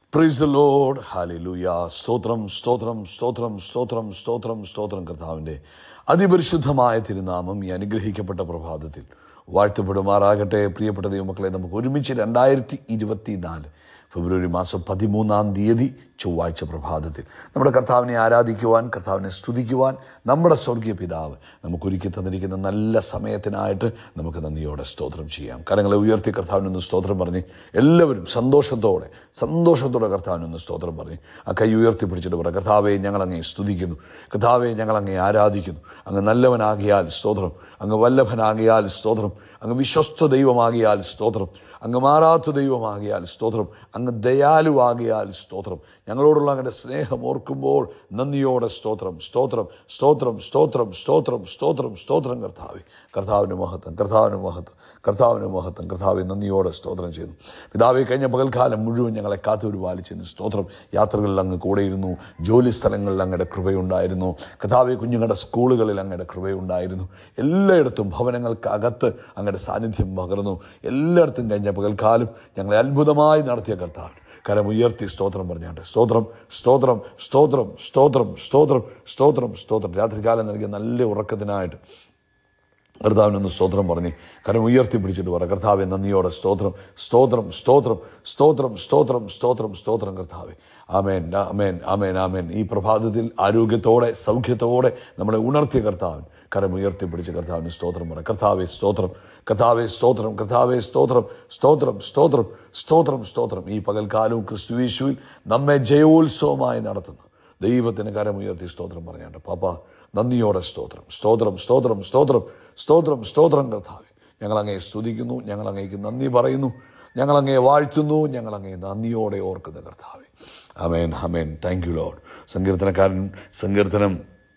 price load hallelujah സ്തോത്രം സ്തോത്രം സ്തോത്രം സ്തോത്രം സ്തോത്രം സ്തോത്രം കർത്താവിൻ്റെ അതിപരിശുദ്ധമായ തിരുനാമം ഈ അനുഗ്രഹിക്കപ്പെട്ട പ്രഭാതത്തിൽ വാഴ്ത്തപ്പെടുമാറാകട്ടെ പ്രിയപ്പെട്ട ദൈവമക്കളെ നമുക്ക് ഒരുമിച്ച് രണ്ടായിരത്തി ഇരുപത്തി നാല് ഫെബ്രുവരി മാസം പതിമൂന്നാം തീയതി ചൊവ്വാഴ്ച പ്രഭാതത്തിൽ നമ്മുടെ കർത്താവിനെ ആരാധിക്കുവാൻ കർത്താവിനെ സ്തുതിക്കുവാൻ നമ്മുടെ സ്വർഗീയ പിതാവ് നമുക്ക് ഒരുക്കി തന്നിരിക്കുന്ന നല്ല സമയത്തിനായിട്ട് നമുക്ക് നന്ദിയോടെ സ്തോത്രം ചെയ്യാം കരങ്ങളെ ഉയർത്തി കർത്താവിനൊന്ന് സ്തോത്രം പറഞ്ഞ് എല്ലാവരും സന്തോഷത്തോടെ സന്തോഷത്തോടെ കർത്താവിനൊന്ന് സ്തോത്രം പറഞ്ഞ് ആ കൈ ഉയർത്തി പിടിച്ചിട്ട് പറ കർത്താവെ ഞങ്ങളങ്ങേ സ്തുതിക്കുന്നു കർത്താവെ ഞങ്ങളങ്ങേ ആരാധിക്കുന്നു അങ്ങ് നല്ലവനാകിയാൽ സ്തോത്രം അങ്ങ് വല്ലഭനാകിയാൽ സ്തോത്രം അങ്ങ് വിശ്വസ്ത ദൈവമാകിയാൽ സ്തോത്രം അങ്ങ് മാറാത്ത ദൈവമാകിയാൽ സ്തോത്രം അങ്ങ് ദയാലുവാകിയാൽ സ്തോത്രം ഞങ്ങളോടുള്ള അങ്ങയുടെ സ്നേഹം ഓർക്കുമ്പോൾ നന്ദിയോടെ സ്തോത്രം സ്തോത്രം സ്തോത്രം സ്തോത്രം സ്തോത്രം സ്തോത്രം സ്തോത്രം കർത്താവെ കർത്താവിന് മഹത്വം കർത്താവിന് മഹത്വം കർത്താവിന് മഹത്വം കർത്താവെ നന്ദിയോടെ സ്തോത്രം ചെയ്യുന്നു പിതാവെ കഴിഞ്ഞ പകൽക്കാലം മുഴുവൻ ഞങ്ങളെ കാത്തുപരിപാലിച്ചിരുന്നു സ്തോത്രം യാത്രകളിൽ അങ്ങ് കൂടെയിരുന്നു ജോലി സ്ഥലങ്ങളിൽ അങ്ങയുടെ കൃപയുണ്ടായിരുന്നു കർത്താവെ കുഞ്ഞുങ്ങളുടെ സ്കൂളുകളിൽ അങ്ങയുടെ കൃപയുണ്ടായിരുന്നു എല്ലായിടത്തും ഭവനങ്ങൾക്കകത്ത് അങ്ങയുടെ സാന്നിധ്യം പകർന്നു എല്ലായിടത്തും കഴിഞ്ഞ പകൽക്കാലം ഞങ്ങളെ അത്ഭുതമായി നടത്തിയ കർത്താവ് കരമുയർത്തി സ്തോത്രം പറഞ്ഞാട്ടെ സ്തോത്രം സ്തോത്രം സ്തോത്രം സ്തോത്രം സ്തോത്രം സ്തോത്രം സ്തോത്രം രാത്രികാലം നൽകിയ നല്ല ഉറക്കത്തിനായിട്ട് കർത്താവിനൊന്ന് സ്തോത്രം പറഞ്ഞ് കരം ഉയർത്തി പിടിച്ചിട്ട് പറ കർത്താവെ നന്ദിയോടെ സ്തോത്രം സ്തോത്രം സ്തോത്രം സ്തോത്രം സ്തോത്രം സ്തോത്രം സ്തോത്രം കർത്താവെ ആമേൻ ആമേൻ ആമേൻ ആമേൻ ഈ പ്രഭാതത്തിൽ ആരോഗ്യത്തോടെ സൗഖ്യത്തോടെ നമ്മളെ ഉണർത്തിയ കർത്താവൻ കരം ഉയർത്തി പിടിച്ച് കർത്താവിന് സ്തോത്രം പറ കർത്താവെ സ്തോത്രം കർത്താവെ സ്തോത്രം കർത്താവെ സ്തോത്രം സ്തോത്രം സ്തോത്രം സ്തോത്രം സ്തോത്രം ഈ പകൽക്കാലവും ക്രിസ്തുയേശുവിൽ നമ്മെ ജയോത്സവമായി നടത്തുന്നു ദൈവത്തിന് കരമുയർത്തി സ്തോത്രം പറഞ്ഞാണ്ട് പാപ്പ നന്ദിയോടെ സ്തോത്രം സ്തോത്രം സ്തോത്രം സ്തോത്രം സ്തോത്രം സ്തോത്രം കർത്താവെ ഞങ്ങളങ്ങേ സ്തുതിക്കുന്നു ഞങ്ങളങ്ങേക്ക് നന്ദി പറയുന്നു ഞങ്ങളങ്ങേ വാഴ്ത്തുന്നു ഞങ്ങളങ്ങേ നന്ദിയോടെ ഓർക്കുന്ന കർത്താവെ അമേൻ അമേൻ താങ്ക് യു ലോഡ് സങ്കീർത്തനക്കാരൻ സങ്കീർത്തനം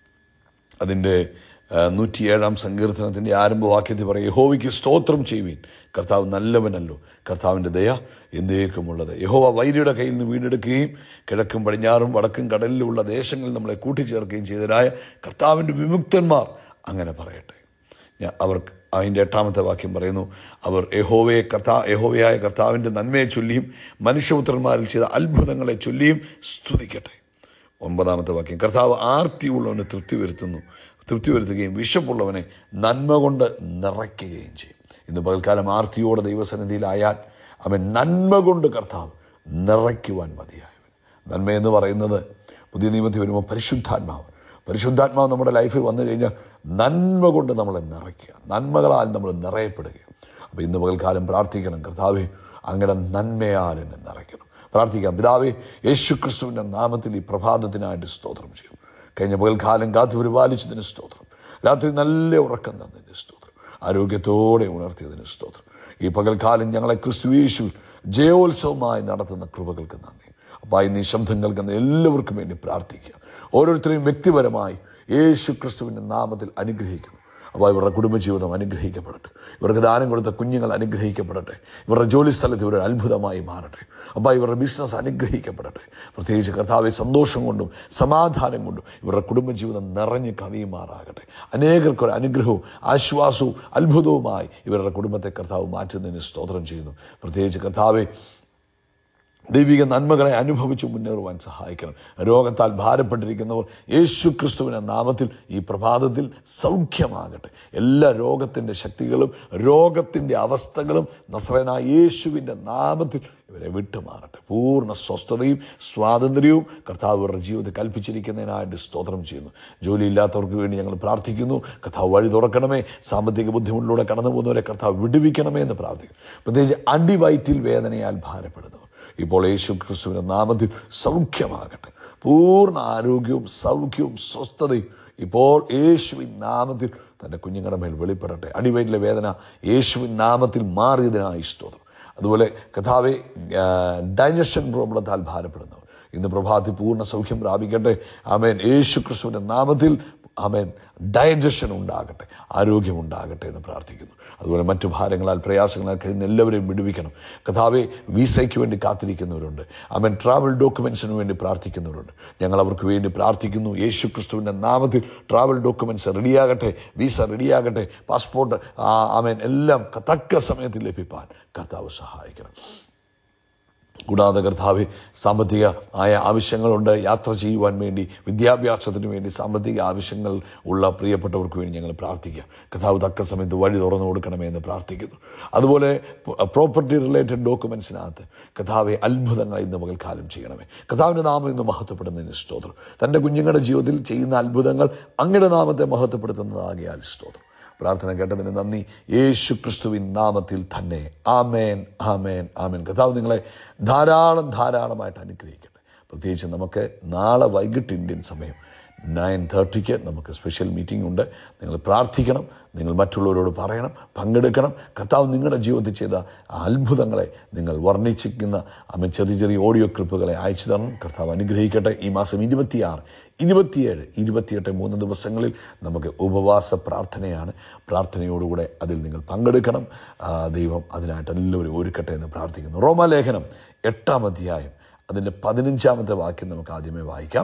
അതിൻ്റെ നൂറ്റിയേഴാം സങ്കീർത്തനത്തിൻ്റെ ആരംഭവാക്യത്തിൽ പറയും യഹോവയ്ക്ക് സ്തോത്രം ചെയ്യുവീൻ കർത്താവ് നല്ലവനല്ലോ കർത്താവിൻ്റെ ദയ എന്നേക്കുമുള്ളത് യഹോവ വൈരിയുടെ കയ്യിൽ നിന്ന് വീണ്ടെടുക്കുകയും കിഴക്കും പടിഞ്ഞാറും വടക്കും കടലിലുള്ള ദേശങ്ങളിൽ നമ്മളെ കൂട്ടിച്ചേർക്കുകയും ചെയ്തതായ കർത്താവിൻ്റെ വിമുക്തന്മാർ അങ്ങനെ പറയട്ടെ ഞാൻ അവർക്ക് അതിൻ്റെ എട്ടാമത്തെ വാക്യം പറയുന്നു അവർ യഹോവയെ കർത്താ യഹോവയായ കർത്താവിൻ്റെ നന്മയെ ചൊല്ലിയും മനുഷ്യപുത്രന്മാരിൽ ചെയ്ത അത്ഭുതങ്ങളെ ചൊല്ലിയും സ്തുതിക്കട്ടെ ഒമ്പതാമത്തെ വാക്യം കർത്താവ് ആർത്തിയുള്ളവന് തൃപ്തി വരുത്തുന്നു തൃപ്തി വരുത്തുകയും വിശപ്പുള്ളവനെ നന്മ കൊണ്ട് നിറയ്ക്കുകയും ചെയ്യും ഇന്ന് പകൽക്കാലം ആർത്തിയോടെ ദൈവസന്നിധിയിലായാൽ അവൻ നന്മ കൊണ്ട് കർത്താവ് നിറയ്ക്കുവാൻ മതിയായവൻ നന്മ എന്ന് പറയുന്നത് പുതിയ നിയമത്തിൽ വരുമ്പോൾ പരിശുദ്ധാത്മാവ് പരിശുദ്ധാത്മാവ് നമ്മുടെ ലൈഫിൽ വന്നു കഴിഞ്ഞാൽ നന്മ കൊണ്ട് നമ്മളെ നിറയ്ക്കുക നന്മകളാൽ നമ്മൾ നിറയപ്പെടുക അപ്പോൾ ഇന്ന് പകൽക്കാലം പ്രാർത്ഥിക്കണം കർത്താവെ അങ്ങയുടെ നന്മയാൽ എന്നെ നിറയ്ക്കണം പ്രാർത്ഥിക്കാം പിതാവേ യേശു ക്രിസ്തുവിൻ്റെ നാമത്തിൽ ഈ പ്രഭാതത്തിനായിട്ട് സ്തോത്രം ചെയ്യും കഴിഞ്ഞ പകൽക്കാലം കാത്തു പരിപാലിച്ചതിന് സ്തോത്രം രാത്രി നല്ല ഉറക്കം തന്നതിന് സ്തോത്രം ആരോഗ്യത്തോടെ ഉണർത്തിയതിന് സ്തോത്രം ഈ പകൽക്കാലം ഞങ്ങളെ ക്രിസ്തു യേശു ജയോത്സവമായി നടത്തുന്ന കൃപകൾക്ക് നന്ദി അപ്പോൾ ഈ നിശബ്ദം കേൾക്കുന്ന എല്ലാവർക്കും വേണ്ടി പ്രാർത്ഥിക്കുക ഓരോരുത്തരെയും വ്യക്തിപരമായി യേശു ക്രിസ്തുവിൻ്റെ നാമത്തിൽ അനുഗ്രഹിക്കുന്നു അപ്പോൾ ഇവരുടെ കുടുംബജീവിതം അനുഗ്രഹിക്കപ്പെടട്ടെ ഇവർക്ക് ദാനം കൊടുത്ത കുഞ്ഞുങ്ങൾ അനുഗ്രഹിക്കപ്പെടട്ടെ ഇവരുടെ ജോലി സ്ഥലത്ത് ഇവർ അത്ഭുതമായി മാറട്ടെ അപ്പോൾ ഇവരുടെ ബിസിനസ് അനുഗ്രഹിക്കപ്പെടട്ടെ പ്രത്യേകിച്ച് കർത്താവെ സന്തോഷം കൊണ്ടും സമാധാനം കൊണ്ടും ഇവരുടെ കുടുംബജീവിതം നിറഞ്ഞ് കവിയുമാറാകട്ടെ അനേകർക്കൊരു അനുഗ്രഹവും ആശ്വാസവും അത്ഭുതവുമായി ഇവരുടെ കുടുംബത്തെ കർത്താവ് മാറ്റുന്നതിന് സ്തോത്രം ചെയ്യുന്നു പ്രത്യേകിച്ച് കർത്താവെ ദൈവിക നന്മകളെ അനുഭവിച്ച് മുന്നേറുവാൻ സഹായിക്കണം രോഗത്താൽ ഭാരപ്പെട്ടിരിക്കുന്നവർ യേശു ക്രിസ്തുവിൻ്റെ നാമത്തിൽ ഈ പ്രഭാതത്തിൽ സൗഖ്യമാകട്ടെ എല്ലാ രോഗത്തിൻ്റെ ശക്തികളും രോഗത്തിൻ്റെ അവസ്ഥകളും നസ്രനായ യേശുവിൻ്റെ നാമത്തിൽ ഇവരെ വിട്ടുമാറട്ടെ പൂർണ്ണ സ്വസ്ഥതയും സ്വാതന്ത്ര്യവും കർത്താവ് ഇവരുടെ ജീവിതത്തിൽ കൽപ്പിച്ചിരിക്കുന്നതിനായിട്ട് സ്തോത്രം ചെയ്യുന്നു ജോലിയില്ലാത്തവർക്ക് വേണ്ടി ഞങ്ങൾ പ്രാർത്ഥിക്കുന്നു കർത്താവ് വഴി തുറക്കണമേ സാമ്പത്തിക ബുദ്ധിമുട്ടിലൂടെ കടന്നു പോകുന്നവരെ കർത്താവ് വിടുവിക്കണമേ എന്ന് പ്രാർത്ഥിക്കുന്നു പ്രത്യേകിച്ച് അടിവയറ്റിൽ വേദനയാൽ ഭാരപ്പെടുന്നവർ ഇപ്പോൾ യേശു ക്രിസ്തുവിൻ്റെ നാമത്തിൽ സൗഖ്യമാകട്ടെ പൂർണ്ണ ആരോഗ്യവും സൗഖ്യവും സ്വസ്ഥതയും ഇപ്പോൾ യേശുവിൻ നാമത്തിൽ തൻ്റെ കുഞ്ഞുങ്ങളുടെ മേൽ വെളിപ്പെടട്ടെ അടിവയറ്റിലെ വേദന യേശുവിൻ നാമത്തിൽ മാറിയതിനായി സ്തോത്രം അതുപോലെ കഥാവെ ഡൈജഷൻ പ്രോബ്ലത്താൽ ഭാരപ്പെടുന്നവർ ഇന്ന് പ്രഭാതി പൂർണ്ണ സൗഖ്യം പ്രാപിക്കട്ടെ ആമേൻ യേശു ക്രിസ്തുവിൻ്റെ നാമത്തിൽ ആമേൻ ഡൈജഷൻ ഉണ്ടാകട്ടെ ആരോഗ്യം ഉണ്ടാകട്ടെ എന്ന് പ്രാർത്ഥിക്കുന്നു അതുപോലെ മറ്റു ഭാരങ്ങളാൽ പ്രയാസങ്ങളാൽ കഴിയുന്ന എല്ലാവരെയും വിടുവിക്കണം കഥാവെ വിസയ്ക്ക് വേണ്ടി കാത്തിരിക്കുന്നവരുണ്ട് ആമേൻ ട്രാവൽ ഡോക്യുമെൻസിന് വേണ്ടി പ്രാർത്ഥിക്കുന്നവരുണ്ട് ഞങ്ങൾ അവർക്ക് വേണ്ടി പ്രാർത്ഥിക്കുന്നു യേശു ക്രിസ്തുവിൻ്റെ നാമത്തിൽ ട്രാവൽ ഡോക്യുമെൻറ്റ്സ് റെഡിയാകട്ടെ വിസ റെഡിയാകട്ടെ പാസ്പോർട്ട് ആമേൻ എല്ലാം തക്ക സമയത്ത് ലഭിപ്പാൻ കർത്താവ് സഹായിക്കണം കൂടാതെ കർത്താവ് സാമ്പത്തിക ആയ ആവശ്യങ്ങളുണ്ട് യാത്ര ചെയ്യുവാൻ വേണ്ടി വിദ്യാഭ്യാസത്തിന് വേണ്ടി സാമ്പത്തിക ആവശ്യങ്ങൾ ഉള്ള പ്രിയപ്പെട്ടവർക്ക് വേണ്ടി ഞങ്ങൾ പ്രാർത്ഥിക്കുക കർത്താവ് തക്ക സമയത്ത് വഴി തുറന്നു കൊടുക്കണമേ എന്ന് പ്രാർത്ഥിക്കുന്നു അതുപോലെ പ്രോപ്പർട്ടി റിലേറ്റഡ് ഡോക്യുമെൻസിനകത്ത് കർത്താവെ അത്ഭുതങ്ങൾ ഇന്ന് പകൽക്കാലം ചെയ്യണമേ കർത്താവിൻ്റെ നാമം ഇന്ന് മഹത്വപ്പെടുന്നതിന് സ്തോത്രം തൻ്റെ കുഞ്ഞുങ്ങളുടെ ജീവിതത്തിൽ ചെയ്യുന്ന അത്ഭുതങ്ങൾ അങ്ങയുടെ നാമത്തെ മഹത്വപ്പെടുത്തുന്നതാകിയാൽ സ്തോത്രം പ്രാർത്ഥന കേട്ടതിന് നന്ദി യേശു ക്രിസ്തുവിൻ നാമത്തിൽ തന്നെ ആമേൻ ആമേൻ ആമേൻ കർത്താവ് നിങ്ങളെ ധാരാളം ധാരാളമായിട്ട് അനുഗ്രഹിക്കട്ടെ പ്രത്യേകിച്ച് നമുക്ക് നാളെ വൈകിട്ട് ഇന്ത്യൻ സമയം നയൻ തേർട്ടിക്ക് നമുക്ക് സ്പെഷ്യൽ മീറ്റിംഗ് ഉണ്ട് നിങ്ങൾ പ്രാർത്ഥിക്കണം നിങ്ങൾ മറ്റുള്ളവരോട് പറയണം പങ്കെടുക്കണം കർത്താവ് നിങ്ങളുടെ ജീവിതത്തിൽ ചെയ്ത ആ അത്ഭുതങ്ങളെ നിങ്ങൾ വർണ്ണിച്ചിരിക്കുന്ന അമ്മ ചെറിയ ചെറിയ ഓഡിയോ ക്ലിപ്പുകളെ അയച്ചു തരണം കർത്താവ് അനുഗ്രഹിക്കട്ടെ ഈ മാസം ഇരുപത്തിയാറ് ഇരുപത്തിയേഴ് ഇരുപത്തിയെട്ട് മൂന്ന് ദിവസങ്ങളിൽ നമുക്ക് ഉപവാസ പ്രാർത്ഥനയാണ് പ്രാർത്ഥനയോടുകൂടെ അതിൽ നിങ്ങൾ പങ്കെടുക്കണം ആ, ദൈവം അതിനായിട്ട് എല്ലാവരും ഒരുക്കട്ടെ എന്ന് പ്രാർത്ഥിക്കുന്നു റോമാലേഖനം എട്ടാം അധ്യായം അതിൻ്റെ പതിനഞ്ചാമത്തെ വാക്യം നമുക്ക് ആദ്യമേ വായിക്കാം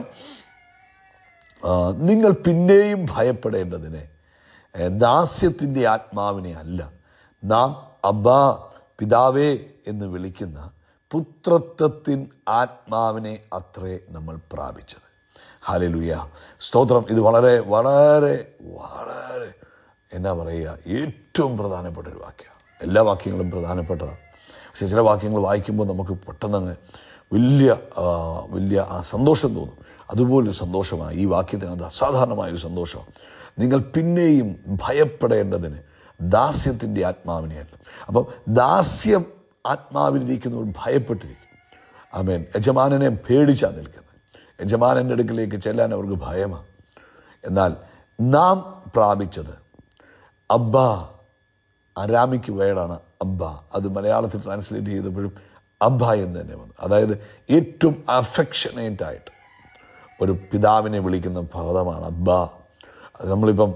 ആ, നിങ്ങൾ പിന്നെയും ഭയപ്പെടേണ്ടതിന് ഏ, ദാസ്യത്തിൻ്റെ ആത്മാവിനെ അല്ല നാം അബ്ബാ പിതാവേ എന്ന് വിളിക്കുന്ന പുത്രത്വത്തിൻ ആത്മാവിനെ അത്രേ നമ്മൾ പ്രാപിച്ചത് ഹാലലുയ സ്തോത്രം ഇത് വളരെ വളരെ വളരെ എന്നാ പറയുക ഏറ്റവും പ്രധാനപ്പെട്ട ഒരു വാക്യമാണ് എല്ലാ വാക്യങ്ങളും പ്രധാനപ്പെട്ടതാണ് പക്ഷേ ചില വാക്യങ്ങൾ വായിക്കുമ്പോൾ നമുക്ക് പെട്ടെന്ന് വലിയ ആ, വലിയ ആ സന്തോഷം തോന്നും അതുപോലൊരു സന്തോഷമാണ് ഈ വാക്യത്തിനകത്ത് അസാധാരണമായൊരു സന്തോഷമാണ് നിങ്ങൾ പിന്നെയും ഭയപ്പെടേണ്ടതിന് ദാസ്യത്തിൻ്റെ ആത്മാവിനെയല്ല അപ്പം ദാസ്യം ആത്മാവിലിരിക്കുന്നവർ ഭയപ്പെട്ടിരിക്കും ആമേൻ യജമാനനെ പേടിച്ചാണ് നിൽക്കുന്നത് യജമാനൻ്റെ അടുക്കിലേക്ക് ചെല്ലാൻ അവർക്ക് ഭയമാണ് എന്നാൽ നാം പ്രാപിച്ചത് അബ്ബ അരാമിക്ക് വേർഡാണ് അബ്ബ അത് മലയാളത്തിൽ ട്രാൻസ്ലേറ്റ് ചെയ്തപ്പോഴും അബ്ബ എന്ന് തന്നെ വന്നു അതായത് ഏറ്റവും അഫെക്ഷനേറ്റ് ആയിട്ട് ഒരു പിതാവിനെ വിളിക്കുന്ന പദമാണ് അബ്ബ അത് നമ്മളിപ്പം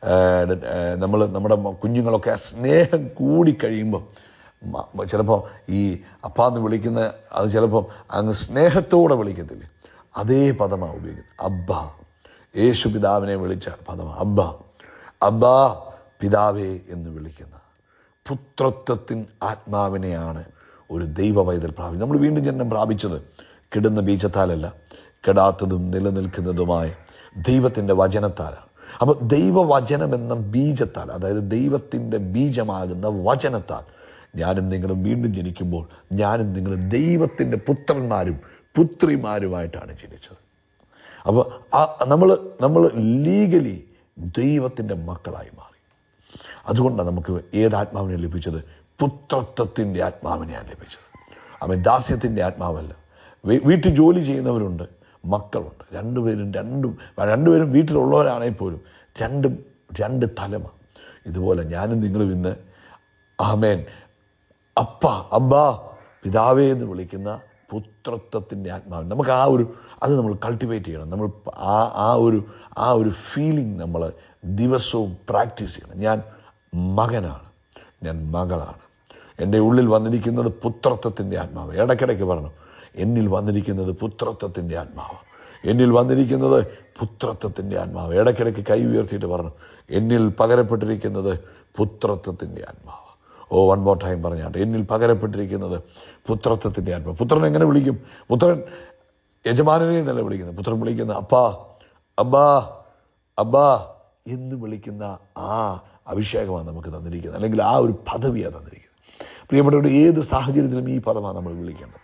നമ്മൾ നമ്മുടെ മ- കുഞ്ഞുങ്ങളൊക്കെ ആ സ്നേഹം കൂടിക്കഴിയുമ്പം മ- ചിലപ്പോൾ ഈ അപ്പ എന്ന് വിളിക്കുന്ന അത് ചിലപ്പോൾ അങ്ങ് സ്നേഹത്തോടെ വിളിക്കത്തില്ലേ അതേ പദമാണ് ഉപയോഗിക്കുന്നത് അബ്ബ യേശു പിതാവിനെ വിളിച്ച പദമാണ് അബ്ബ അബ്ബ പിതാവേ എന്ന് വിളിക്കുന്ന പുത്രത്വത്തിൻ ആത്മാവിനെയാണ് ഒരു ദൈവ പൈതൽ പ്രാപിച്ചത് നമ്മൾ വീണ്ടും ജന്മം പ്രാപിച്ചത് കിടുന്ന ബീജത്താലല്ല കെടാത്തതും നിലനിൽക്കുന്നതുമായ ദൈവത്തിൻ്റെ വചനത്താലാണ് അപ്പോൾ ദൈവവചനം എന്ന ബീജത്താൽ അതായത് ദൈവത്തിൻ്റെ ബീജമാകുന്ന വചനത്താൽ ഞാനും നിങ്ങളും വീണ്ടും ജനിക്കുമ്പോൾ ഞാനും നിങ്ങളും ദൈവത്തിൻ്റെ പുത്രന്മാരും പുത്രിമാരുമായിട്ടാണ് ജനിച്ചത് അപ്പോൾ നമ്മൾ നമ്മൾ ലീഗലി ദൈവത്തിൻ്റെ മക്കളായി മാറി അതുകൊണ്ടാണ് നമുക്ക് ഏത് ആത്മാവിനെ ലഭിച്ചത് പുത്രത്വത്തിൻ്റെ ആത്മാവിനെയാണ് ലഭിച്ചത് അവൻ ദാസ്യത്തിൻ്റെ ആത്മാവല്ല വീ- വീട്ടിൽ ജോലി ചെയ്യുന്നവരുണ്ട് മക്കളുണ്ട് രണ്ടുപേരും രണ്ടും രണ്ടുപേരും വീട്ടിലുള്ളവരാണെങ്കിൽ പോലും രണ്ടും രണ്ട് തലമ ഇതുപോലെ ഞാനും നിങ്ങളും ഇന്ന് ആമേൻ അപ്പ അബ്ബാ പിതാവേ എന്ന് വിളിക്കുന്ന പുത്രത്വത്തിൻ്റെ ആത്മാവ് നമുക്ക് ആ ഒരു അത് നമ്മൾ കൾട്ടിവേറ്റ് ചെയ്യണം നമ്മൾ ആ ആ ഒരു ആ ഒരു ഫീലിംഗ് നമ്മൾ ദിവസവും പ്രാക്ടീസ് ചെയ്യണം ഞാൻ മകനാണ് ഞാൻ മകളാണ് എൻ്റെ ഉള്ളിൽ വന്നിരിക്കുന്നത് പുത്രത്വത്തിൻ്റെ ആത്മാവ് ഇടയ്ക്കിടയ്ക്ക് പറഞ്ഞു എന്നിൽ വന്നിരിക്കുന്നത് പുത്രത്വത്തിൻ്റെ ആത്മാവ് എന്നിൽ വന്നിരിക്കുന്നത് പുത്രത്വത്തിൻ്റെ ആത്മാവ് ഇടയ്ക്കിടയ്ക്ക് കൈ ഉയർത്തിയിട്ട് പറഞ്ഞു എന്നിൽ പകരപ്പെട്ടിരിക്കുന്നത് പുത്രത്വത്തിൻ്റെ ആത്മാവ് ഓ വൺ മോർ ടൈം പറഞ്ഞാട്ടെ എന്നിൽ പകരപ്പെട്ടിരിക്കുന്നത് പുത്രത്വത്തിൻ്റെ ആത്മാവ് പുത്രൻ എങ്ങനെ വിളിക്കും പുത്രൻ യജമാനനെ എന്നല്ല വിളിക്കുന്നത് പുത്രൻ വിളിക്കുന്ന അപ്പാ അബ്ബാ അബ്ബാ എന്ന് വിളിക്കുന്ന ആ അഭിഷേകമാണ് നമുക്ക് തന്നിരിക്കുന്നത് അല്ലെങ്കിൽ ആ ഒരു പദവിയാണ് തന്നിരിക്കുന്നത് പ്രിയപ്പെട്ടവരുടെ ഏത് സാഹചര്യത്തിലും ഈ പദമാണ് നമ്മൾ വിളിക്കേണ്ടത്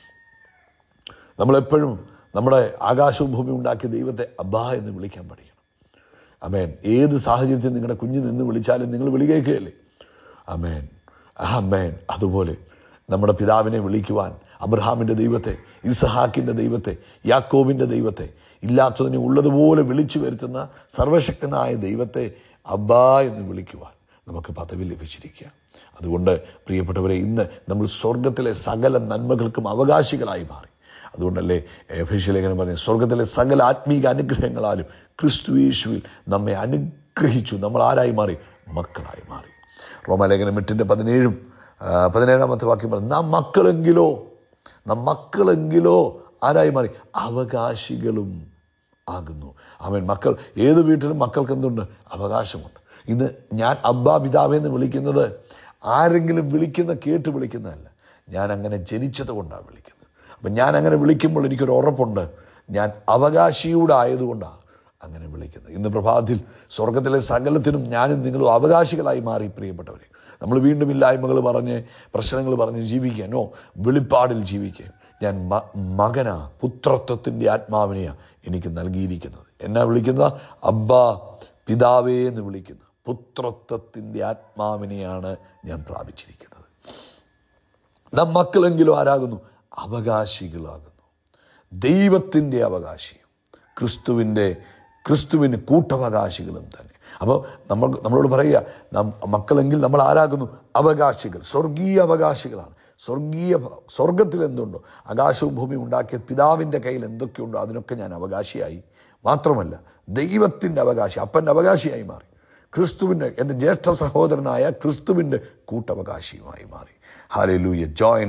നമ്മളെപ്പോഴും നമ്മുടെ ആകാശവും ഭൂമി ഉണ്ടാക്കിയ ദൈവത്തെ അബ്ബാ എന്ന് വിളിക്കാൻ പഠിക്കണം അമേൻ ഏത് സാഹചര്യത്തിൽ നിങ്ങളുടെ കുഞ്ഞ് നിന്ന് വിളിച്ചാലും നിങ്ങൾ വിളി കേൾക്കുകയല്ലേ അമേൻ അമേൻ അതുപോലെ നമ്മുടെ പിതാവിനെ വിളിക്കുവാൻ അബ്രഹാമിൻ്റെ ദൈവത്തെ ഇസഹാക്കിൻ്റെ ദൈവത്തെ യാക്കോബിൻ്റെ ദൈവത്തെ ഇല്ലാത്തതിനെ ഉള്ളതുപോലെ വിളിച്ചു വരുത്തുന്ന സർവശക്തനായ ദൈവത്തെ അബ്ബാ എന്ന് വിളിക്കുവാൻ നമുക്ക് പദവി ലഭിച്ചിരിക്കുക അതുകൊണ്ട് പ്രിയപ്പെട്ടവരെ ഇന്ന് നമ്മൾ സ്വർഗത്തിലെ സകല നന്മകൾക്കും അവകാശികളായി മാറി അതുകൊണ്ടല്ലേ ലേഖനം പറഞ്ഞ സ്വർഗത്തിലെ സകല ആത്മീക അനുഗ്രഹങ്ങളാലും ക്രിസ്തു യേശുവിൽ നമ്മെ അനുഗ്രഹിച്ചു നമ്മൾ ആരായി മാറി മക്കളായി മാറി റോമാലേഖനം എട്ടിൻ്റെ പതിനേഴും ആ, പതിനേഴാമത്തെ വാക്യം പറഞ്ഞു നാം മക്കളെങ്കിലോ നാം മക്കളെങ്കിലോ ആരായി മാറി അവകാശികളും ആകുന്നു അവൻ മക്കൾ ഏത് വീട്ടിലും മക്കൾക്ക് എന്തുണ്ട് അവകാശമുണ്ട് ഇന്ന് ഞാൻ അബ്ബാ പിതാവേ എന്ന് വിളിക്കുന്നത് ആരെങ്കിലും വിളിക്കുന്ന കേട്ട് വിളിക്കുന്നതല്ല ഞാൻ അങ്ങനെ ജനിച്ചത് കൊണ്ടാണ് വിളിക്കുന്നത് അപ്പം ഞാൻ അങ്ങനെ വിളിക്കുമ്പോൾ എനിക്കൊരു ഉറപ്പുണ്ട് ഞാൻ അവകാശിയുടെ ആയതുകൊണ്ടാണ് അങ്ങനെ വിളിക്കുന്നത് ഇന്ന് പ്രഭാതത്തിൽ സ്വർഗത്തിലെ സകലത്തിനും ഞാനും നിങ്ങളും അവകാശികളായി മാറി പ്രിയപ്പെട്ടവരെ നമ്മൾ വീണ്ടും ഇല്ലായ്മകൾ പറഞ്ഞ് പ്രശ്നങ്ങൾ പറഞ്ഞ് ജീവിക്കുക നോ വെളിപ്പാടിൽ ജീവിക്കുക ഞാൻ മ മകനാ പുത്രത്വത്തിൻ്റെ ആത്മാവിനെയാണ് എനിക്ക് നൽകിയിരിക്കുന്നത് എന്നാ വിളിക്കുന്നത് അബ്ബ പിതാവേ എന്ന് വിളിക്കുന്നത് പുത്രത്വത്തിൻ്റെ ആത്മാവിനെയാണ് ഞാൻ പ്രാപിച്ചിരിക്കുന്നത് നാം മക്കളെങ്കിലും ആരാകുന്നു അവകാശികളാകുന്നു ദൈവത്തിൻ്റെ അവകാശിയും ക്രിസ്തുവിൻ്റെ ക്രിസ്തുവിന് കൂട്ടവകാശികളും തന്നെ അപ്പോൾ നമ്മൾ നമ്മളോട് പറയുക നാം മക്കളെങ്കിൽ നമ്മൾ ആരാകുന്നു അവകാശികൾ സ്വർഗീയ അവകാശികളാണ് സ്വർഗീയ സ്വർഗത്തിൽ എന്തുണ്ടോ ആകാശവും ഭൂമിയും ഉണ്ടാക്കിയ പിതാവിൻ്റെ കയ്യിൽ എന്തൊക്കെയുണ്ടോ അതിനൊക്കെ ഞാൻ അവകാശിയായി മാത്രമല്ല ദൈവത്തിൻ്റെ അവകാശി അപ്പൻ്റെ അവകാശിയായി മാറി ക്രിസ്തുവിൻ്റെ എൻ്റെ ജ്യേഷ്ഠ സഹോദരനായ ക്രിസ്തുവിൻ്റെ കൂട്ടവകാശിയുമായി മാറി ഹാലലൂയ ജോയിൻ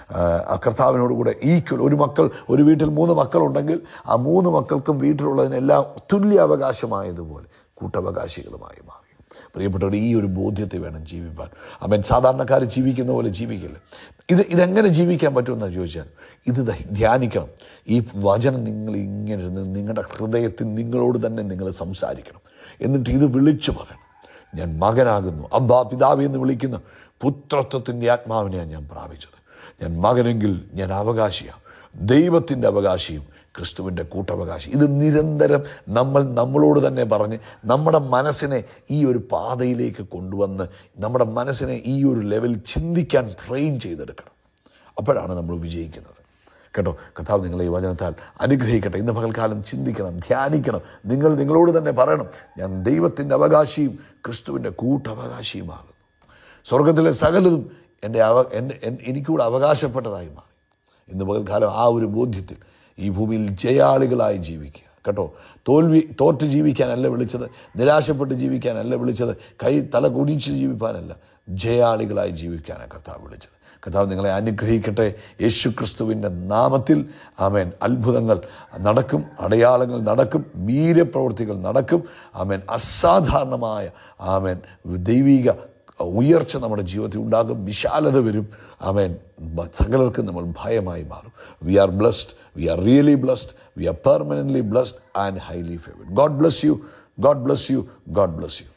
ആ കർത്താവിനോട് കൂടെ ഈക്വൽ ഒരു മക്കൾ ഒരു വീട്ടിൽ മൂന്ന് മക്കളുണ്ടെങ്കിൽ ആ മൂന്ന് മക്കൾക്കും വീട്ടിലുള്ളതിനെല്ലാം തുല്യ അവകാശമായതുപോലെ കൂട്ടവകാശികളുമായി മാറി പ്രിയപ്പെട്ടവർ ഈ ഒരു ബോധ്യത്തെ വേണം ജീവിപ്പാൻ അവൻ സാധാരണക്കാർ ജീവിക്കുന്ന പോലെ ജീവിക്കില്ല ഇത് ഇതെങ്ങനെ ജീവിക്കാൻ പറ്റുമെന്ന് ചോദിച്ചാൽ ഇത് ദ- ധ്യാനിക്കണം ഈ വചനം നിങ്ങൾ ഇങ്ങനെ ഇരുന്ന് നിങ്ങളുടെ ഹൃദയത്തിൽ നിങ്ങളോട് തന്നെ നിങ്ങൾ സംസാരിക്കണം എന്നിട്ട് ഇത് വിളിച്ചു പറയണം ഞാൻ മകനാകുന്നു അബ്ബാ പിതാവ് എന്ന് വിളിക്കുന്ന പുത്രത്വത്തിൻ്റെ ആത്മാവിനെയാണ് ഞാൻ പ്രാപിച്ചത് ഞാൻ മകനെങ്കിൽ ഞാൻ അവകാശിയാണ് ദൈവത്തിൻ്റെ അവകാശിയും ക്രിസ്തുവിൻ്റെ കൂട്ടവകാശി ഇത് നിരന്തരം നമ്മൾ നമ്മളോട് തന്നെ പറഞ്ഞ് നമ്മുടെ മനസ്സിനെ ഈ ഒരു പാതയിലേക്ക് കൊണ്ടുവന്ന് നമ്മുടെ മനസ്സിനെ ഈ ഒരു ലെവൽ ചിന്തിക്കാൻ ട്രെയിൻ ചെയ്തെടുക്കണം അപ്പോഴാണ് നമ്മൾ വിജയിക്കുന്നത് കേട്ടോ കർത്താവ് നിങ്ങളെ ഈ വചനത്താൽ അനുഗ്രഹിക്കട്ടെ ഇന്ന് പകൽക്കാലം ചിന്തിക്കണം ധ്യാനിക്കണം നിങ്ങൾ നിങ്ങളോട് തന്നെ പറയണം ഞാൻ ദൈവത്തിൻ്റെ അവകാശിയും ക്രിസ്തുവിൻ്റെ കൂട്ടവകാശിയുമാകുന്നു സ്വർഗത്തിലെ സകലതും എൻ്റെ അവ എൻ്റെ എൻ- എനിക്കൂടെ അവകാശപ്പെട്ടതായി മാറി ഇന്ന് പകൽക്കാലം ആ ഒരു ബോധ്യത്തിൽ ഈ ഭൂമിയിൽ ജയാളികളായി ജീവിക്കുക കേട്ടോ തോൽവി തോറ്റ് ജീവിക്കാനല്ല വിളിച്ചത് നിരാശപ്പെട്ട് ജീവിക്കാനല്ല വിളിച്ചത് കൈ തല കുനിച്ച് ജീവിക്കാനല്ല ജയാളികളായി ജീവിക്കാനാണ് കർത്താവ് വിളിച്ചത് കർത്താവ് നിങ്ങളെ അനുഗ്രഹിക്കട്ടെ യേശു ക്രിസ്തുവിൻ്റെ നാമത്തിൽ ആമേൻ അത്ഭുതങ്ങൾ നടക്കും അടയാളങ്ങൾ നടക്കും വീര്യപ്രവൃത്തികൾ നടക്കും ആമേൻ അസാധാരണമായ ആമേൻ ദൈവിക ഉയർച്ച നമ്മുടെ ജീവിതത്തിൽ ഉണ്ടാകും വിശാലത വരും ആമേൻ ബ- സകലർക്കും നമ്മൾ ഭയമായി മാറും we are blessed we are really blessed we are permanently blessed and highly favoured God bless you God bless you God bless U